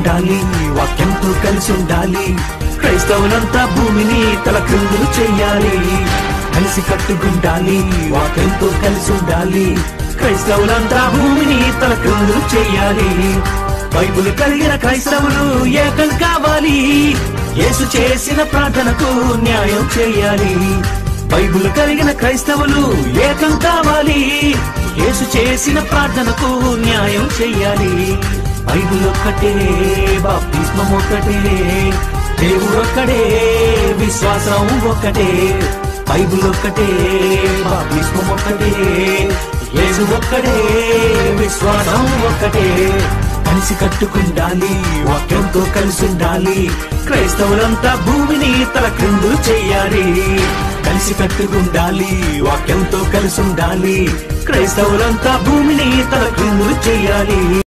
ఉండాలి వాక్యంతో కలిసి ఉండాలి క్రైస్తవులంతా భూమిని తల క్రిందులు చెయ్యాలి కలిసి కట్టుకుండాలి వాక్యంతో కలిసి ఉండాలి క్రైస్తవులంతా భూమిని తల క్రిందులు చెయ్యాలి బైబుల్ కలిగిన క్రైస్తవులు ఏకం కావాలి యేసు చేసిన ప్రార్థనకు న్యాయం చేయాలి బైబుల్ కలిగిన క్రైస్తవులు ఏకం కావాలి యేసు చేసిన ప్రార్థనకు న్యాయం చెయ్యాలి బైబుల్ ఒక్కటే బాప్తిస్మం ఒక్కటే దేవుడు ఒక్కడే విశ్వాసం ఒక్కటే బైబుల్ ఒక్కటే బాప్తిస్మం ఒక్కటే యేసు ఒక్కడే విశ్వాసం ఒక్కటే కలిసి కట్టుకుండాలి వాక్యంతో కలిసి ఉండాలి క్రైస్తవులంతా భూమిని తల క్రిందు చెయ్యాలి కలిసి కట్టుకుండాలి వాక్యంతో కలిసి ఉండాలి క్రైస్తవులంతా భూమిని తల క్రిందు చెయ్యాలి